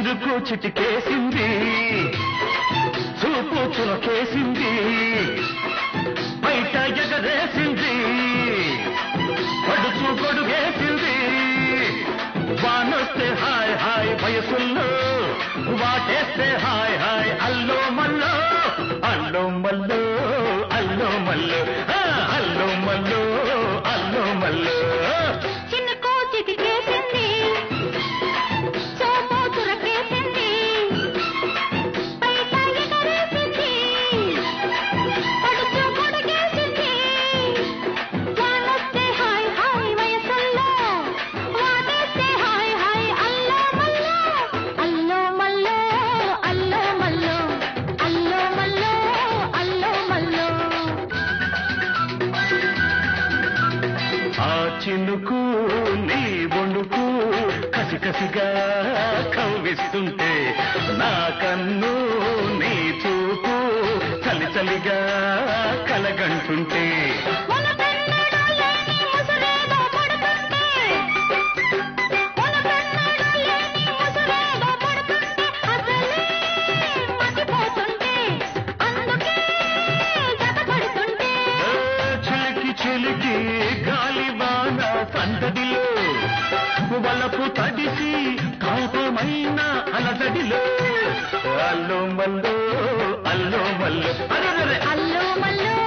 చిరుకు చిటికేసింది చూపు చునకేసింది బయట ఎగరేసింది పడుచు గొడుగేసింది వానొస్తే హాయ్ హాయ్ వయసుల్లో వాటేస్తే హాయ్ హాయ్ అల్లో మల్లో అల్లో మల్లో అల్లో మల్లో ఆ, అల్లో మల్లో అల్లో మల్లో చిన్న కోచికి కేసింది సోమో చురకేసింది బయట ఎగరేసింది పడుచు పొడిగేసింది వానొస్తే హాయ్ హాయ్ వయసుల్లో వాటేస్తే హాయ్ హాయ్ అల్లో మల్లో అల్లో మల్లో అల్లో మల్లో అల్లో మల్లో అల్లో మల్లో ఆ చినుకు నీ బొండుకు కసి కసిగా కవ్విస్తుంటే నా కన్ను నీ చూపు చలి చలిగా కలగంటుంటే మన పెన్నడు లేని ముసురేదో పడుతుంటే మన పెన్నడు లేని ముసురేదో పడుతుంటే అసలే మతిపోతుంటే అందుకే జతపడుతుంటే ఆ, చిలికి చిలికి గాలి వాన సందడిలో వలపు తడిసి కాపమైన అలజడిలో అల్లో మల్లో అల్లో మల్లో అరే అల్లో మల్లో